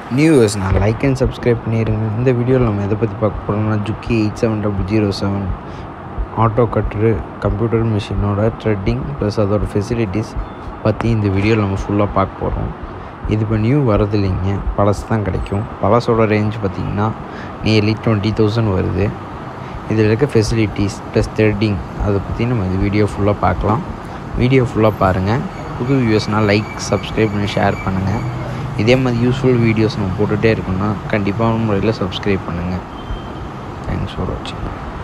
News நான் like and subscribe பண்ணிடுங்க இந்த வீடியோவில் நம்ம எதை பற்றி பார்க்க போகிறோம்னா Juki eight seven double zero seven auto cutter computer மிஷினோட த்ரெட்டிங் ப்ளஸ் அதோட ஃபெசிலிட்டிஸ் பற்றி இந்த வீடியோவில் நம்ம ஃபுல்லாக பார்க்க போகிறோம் இது இப்போ நியூ வரது இல்லைங்க பழசு தான் கிடைக்கும் பழசோட ரேஞ்ச் பார்த்திங்கன்னா நியர்லி டுவெண்ட்டி தௌசண்ட் வருது இதில் இருக்க ஃபெசிலிட்டிஸ் ப்ளஸ் த்ரெட்டிங் அதை பற்றி நம்ம இந்த வீடியோ ஃபுல்லாக பார்க்கலாம் வீடியோ ஃபுல்லாக பாருங்கள் புது வியூஸ்னால் லைக் சப்ஸ்கிரைப் பண்ணி ஷேர் பண்ணுங்கள் இதே மாதிரி யூஸ்ஃபுல் வீடியோஸ் நம்ம போட்டுகிட்டே இருக்கோம்னா கண்டிப்பான முறையில் சப்ஸ்கிரைப் பண்ணுங்கள் தேங்க்ஸ் ஃபார் வாட்சிங்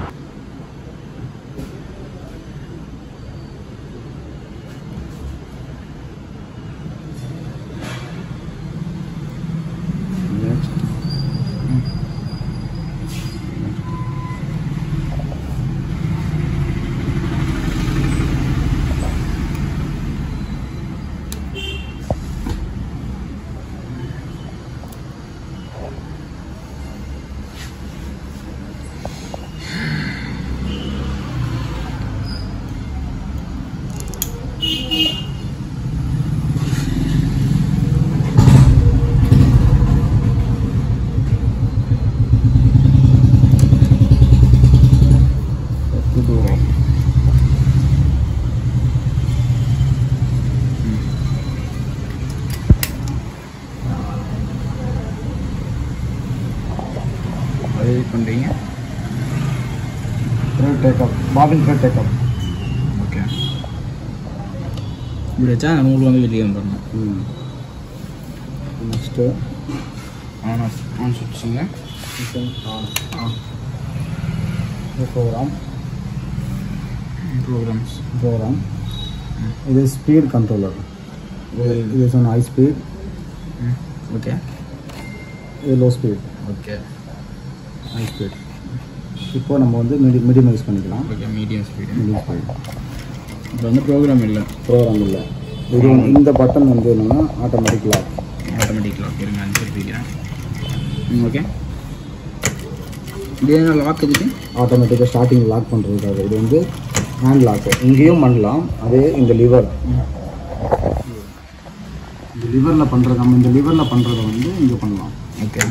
அது பண்ணுறீங்க thread take up bobbin thread take up okay இப்படி வச்சா நூல் வந்து வெளியே வந்துடணும் ம் நெக்ஸ்ட்டு ஆன் ஆஃப் ஆன் சுவிட்சுங்க ஆ ப்ரோக்ராம் ப்ரோக்ராம்ஸ் ப்ரோக்ராம் இது ஸ்பீட் கண்ட்ரோலர் இது சொன்ன ஹை ஸ்பீட் ஓகே இது low speed okay high speed இப்போ நம்ம வந்து மிடி மிடிமைஸ் பண்ணிக்கலாம் okay medium speed medium speed இப்போ வந்து ப்ரோக்ராம் இல்லை ப்ரோக்ராம் இல்லை இது வந்து- இந்த பட்டன் வந்து என்னென்னா ஆட்டோமேட்டிக் லாக் ஆட்டோமேட்டிக் லாக் இருங்க அனுப்பிச்சிருக்கேன் ம் ஓகே இது என்ன லாக் இதுக்கு ஆட்டோமேட்டிக்காக ஸ்டார்டிங் லாக் பண்ணுறதுக்காக இது வந்து ஹேண்ட் லாக்கு இங்கேயும் பண்ணலாம் அதே இந்த லிவர் இந்த லிவரில் பண்ணுறது நம்ம இந்த லிவரில் பண்ணுறத வந்து இங்கே பண்ணலாம் okay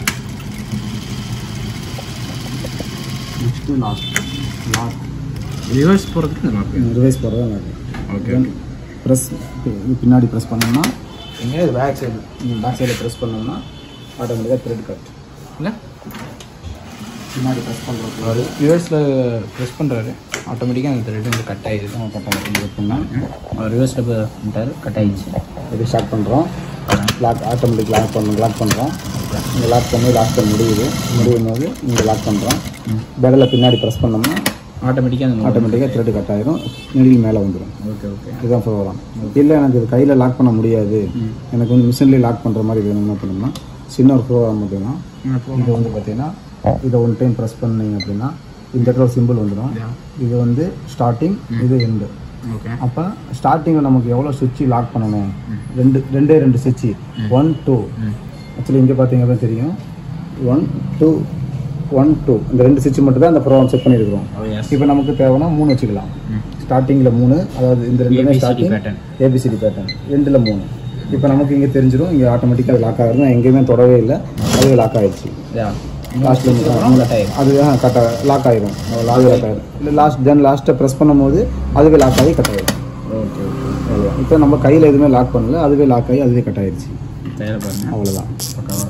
next lock lock reverse போகிறதுக்கு இந்த லாக் ரிவைஸ் போடுறது லாக் ஓகே ப்ரெஸ் பின்னாடி ப்ரெஸ் பண்ணோம்னா எங்கே பேக் சைடு பேக் சைடில் ப்ரெஸ் பண்ணோம்னா ஆட்டோமேட்டிக்காக த்ரெட் கட் இல்லை பின்னாடி ப்ரெஸ் பண்ணுறது அவர் ரிவர்ஸில் ப்ரெஸ் பண்ணுறாரு ஆட்டோமேட்டிக்காக அந்த த்ரெட் வந்து கட் ஆகிடுது கட் ஆகிடும் பண்ணால் அவர் ரிவர்ஸில் பண்ணிட்டாரு கட் ஆகிடுச்சு இது ஸ்டார்ட் பண்ணுறோம் லாக் ஆட்டோமேட்டிக் லாக் பண்ண லாக் பண்ணுறோம் இங்கே லாக் பண்ணி லாக் பண்ண முடியுது முடியும் போது இங்கே லாக் பண்ணுறோம் பெடலில் பின்னாடி ப்ரெஸ் பண்ணோம்னா ஆட்டோமேட்டிக்காக அந்த ஆட்டோமேட்டிக்காக த்ரெட் கட் ஆயிரும் நெடில் மேலே வந்துடும் ஓகே ஓகே இதுதான் ப்ரோக்ராம் இல்லை எனக்கு இது கையில் லாக் பண்ண முடியாது எனக்கு வந்து மிஷின்லேயே லாக் பண்ணுற மாதிரி வேணும் என்ன பண்ணணும்னா சின்ன ஒரு ப்ரோக்ராம் மட்டும்தான் இது வந்து பார்த்தீங்கன்னா இதை ஒன் டைம் ப்ரெஸ் பண்ணீங்க அப்படின்னா இந்த இடத்துல ஒரு சிம்பிள் வந்துடும் இது வந்து ஸ்டார்டிங் இது எண்டு ஓகே அப்போ ஸ்டார்டிங்கில் நமக்கு எவ்வளோ சுவிட்சு லாக் பண்ணணும் ரெண்டு ரெண்டே ரெண்டு சுவிட்சு ஒன் டூ ஆக்சுவலி இங்கே பார்த்தீங்க தான் தெரியும் ஒன் டூ ஒன் டூ இந்த ரெண்டு சுவிட்ச் மட்டும் தான் அந்த ப்ரோக்ராம் செட் பண்ணியிருக்கிறோம் ஓ எஸ் இப்போ நமக்கு தேவைன்னா மூணு வச்சுக்கலாம் ஸ்டார்டிங்கில் மூணு அதாவது இந்த ரெண்டுமே ABCD starting pattern. ABCD pattern ரெண்டில் மூணு இப்போ நமக்கு இங்கே தெரிஞ்சிடும் இங்கே ஆட்டோமேட்டிக்காக அது லாக் ஆகிறது நான் எங்கேயுமே தொடவே இல்லை அதுவே லாக் ஆயிடுச்சு யா லாஸ்ட்டில் கட் ஆகிடும் அது கட் லாக் ஆயிரும் லாக் லாக் ஆயிரும் இல்லை லாஸ்ட் தென் லாஸ்ட்டை ப்ரெஸ் பண்ணும்போது அதுவே லாக் ஆகி கட் ஆயிடும் ஓகே ஓகே அவ்வளோதான் இப்போ நம்ம கையில் எதுவுமே லாக் பண்ணல அதுவே லாக் ஆகி அதுவே கட் ஆயிடுச்சு தயாராக பாருங்க அவ்வளோதான் பக்காவா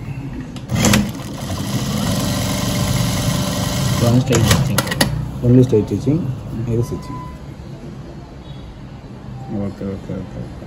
இப்போ வந்து straight stitching only straight stitching இது stitching okay okay okay okay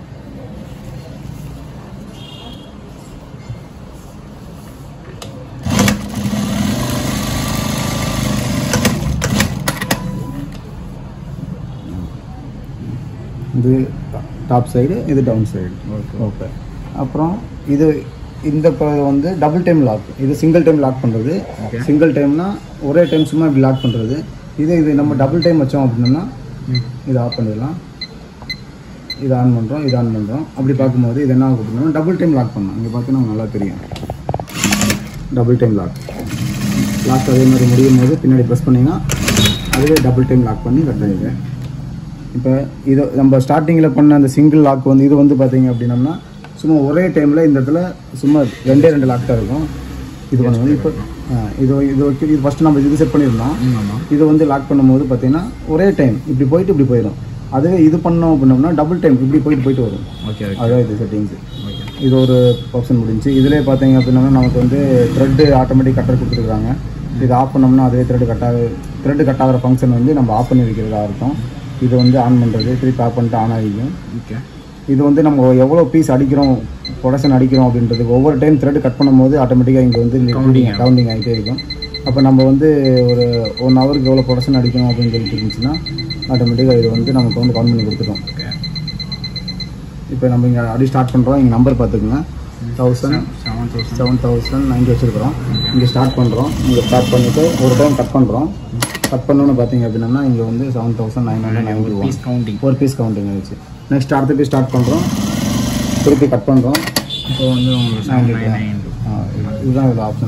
இது டாப் சைடு இது டவுன் சைடு ஓகே ஓகே அப்புறம் இது இந்த இப்போ வந்து டபுள் டைம் லாக் இது சிங்கிள் டைம் லாக் பண்ணுறது Okay. சிங்கிள் டைம்னா ஒரே டைம் சும்மா இப்படி லாக் பண்ணுறது இது இது நம்ம டபுள் டைம் வச்சோம் அப்படின்னா இது ஆஃப் பண்ணிடலாம் இது ஆன் பண்ணுறோம் இது ஆன் பண்ணுறோம் அப்படி பார்க்கும்போது இது என்ன ஆகும் அப்படின்னா டபுள் டைம் லாக் பண்ணலாம் இங்கே பார்த்தீங்கன்னா நல்லா தெரியும் டபுள் டைம் லாக் லாஸ்ட் அதே மாதிரி முடியும் போது பின்னாடி ப்ரெஸ் பண்ணிங்கன்னா அதுவே டபுள் டைம் லாக் பண்ணி கட் ஆகிடுது இப்போ இது நம்ம ஸ்டார்டிங்கில் பண்ண அந்த சிங்கிள் லாக் வந்து இது வந்து பார்த்தீங்க அப்படின்னம்னா சும்மா ஒரே டைமில் இந்த இடத்துல சும்மா ரெண்டே ரெண்டு லாக் தான் இருக்கும் இது பண்ணுவோம் இப்போ ஆ, இது இது ஓகே இது ஃபஸ்ட்டு நம்ம இது செட் பண்ணியிருந்தோம் ஆமாம் இது வந்து லாக் பண்ணும்போது பார்த்தீங்கன்னா ஒரே டைம் இப்படி போயிட்டு இப்படி போயிடும் அதுவே இது பண்ணோம் அப்படின்னோம்னா டபுள் டைம் இப்படி போயிட்டு போயிட்டு வரும் ஓகே ஓகே அதான் இது செட்டிங்ஸ் ஓகே இது ஒரு ஆப்ஷன் முடிஞ்சு இதிலே பார்த்தீங்க அப்படின்னா நமக்கு வந்து த்ரெட்டு ஆட்டோமேட்டிக் கட்டர் கொடுத்துருக்காங்க இது ஆஃப் பண்ணோம்னா அதுவே த்ரெட் கட்டாக த்ரெட் கட் ஆகிற ஃபங்க்ஷன் வந்து நம்ம ஆஃப் பண்ணி வைக்கிறதா இருக்கும் இது வந்து ஆன் பண்ணுறது திருப்பி ஆஃப் பண்ணிட்டு ஆன் ஆகிக்கும் ஓகே இது வந்து நம்ம எவ்வளோ பீஸ் அடிக்கிறோம் ப்ரொடக்ஷன் அடிக்கிறோம் அப்படின்றதுக்கு ஒவ்வொரு டைம் த்ரெட் கட் பண்ணும்போது ஆட்டோமேட்டிக்காக இங்கே வந்து கவுண்டிங் ஆகிட்டே இருக்கும் அப்போ நம்ம வந்து ஒரு ஒன் ஹவருக்கு எவ்வளோ ப்ரொடக்ஷன் அடிக்கணும் அப்படின்னு சொல்லிட்டு இருந்துச்சுன்னா ஆட்டோமேட்டிக்காக இது வந்து நமக்கு வந்து கவுண்ட் பண்ணி கொடுத்துரும் ஓகே இப்போ நம்ம இங்கே அடி ஸ்டார்ட் பண்ணுறோம் இங்கே நம்பர் பார்த்துக்குங்க thousand seven thousand seven thousand ninety வச்சுருக்கிறோம் இங்கே ஸ்டார்ட் பண்ணுறோம் இங்கே ஸ்டார்ட் பண்ணிவிட்டு ஒரு டைம் கட் பண்ணுறோம் கட் பண்ணோன்னு பார்த்தீங்க அப்படின்னா இங்கே வந்து seven thousand nine hundred ninety piece counting ஒரு பீஸ் கவுண்டிங் ஆயிடுச்சு நெக்ஸ்ட் அடுத்த பீஸ் ஸ்டார்ட் பண்ணுறோம் திருப்பி கட் பண்ணுறோம் இப்போ வந்து உங்களுக்கு செவன் நைன் நைன் இதுதான் இதில் ஆப்ஷன்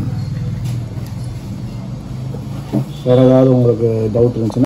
வேறு ஏதாவது உங்களுக்கு டவுட் இருந்துச்சுன்னா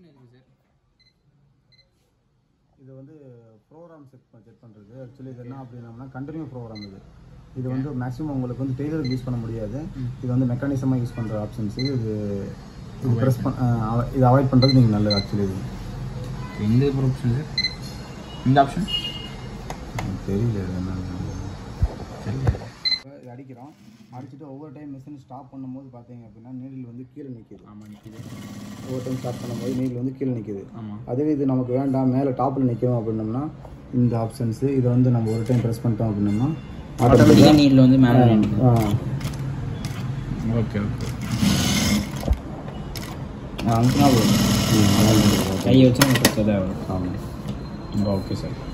இது வந்து ப்ரோக்ராம் செட் செட் பண்ணுறது ஆக்சுவலி இது என்ன அப்படின்னம்னா கண்டினியூ ப்ரோக்ராம் இது இது வந்து மேக்ஸிமம் உங்களுக்கு வந்து டெய்லருக்கு யூஸ் பண்ண முடியாது இது வந்து மெக்கானிசமாக யூஸ் பண்ணுற ஆப்ஷன்ஸ் இது இது ப்ரெஸ் பண்ண அஹ் இது அவாய்ட் பண்ணுறது நீங்கள் நல்லது ஆக்சுவலி இது இந்த ஆப்ஷன் சார் இந்த ஆப்ஷன் எனக்கு தெரியல இது என்னன்னு. தெரியல இது அடிக்கிறோம் அடிச்சுட்டு ஒவ்வொரு டைம் மிஷின் ஸ்டாப் பண்ணும்போது பார்த்தீங்க அப்படின்னா நீடில் வந்து கீழே நிற்கிது ஆமாம் நிற்கிது ஒவ்வொரு டைம் ஸ்டார்ட் பண்ணும்போது நீடில் வந்து கீழே நிற்கிது ஆமாம் அதுவே இது நமக்கு வேண்டாம் மேலே டாப்பில் நிற்கணும் அப்படின்னம்னா இந்த ஆப்ஷன்ஸு இதை வந்து நம்ம ஒரு டைம் ப்ரெஸ் பண்ணிட்டோம் அப்படின்னம்னா ஆட்டோமேட்டிக்காக நீட்டில் வந்து மேலே ஆ, ஓகே ஓகே அமுக்குனா போதும். ம், அதான் இது. கை வச்சு நம்ம கொடுத்ததே ஆமாம் ஓகே சார்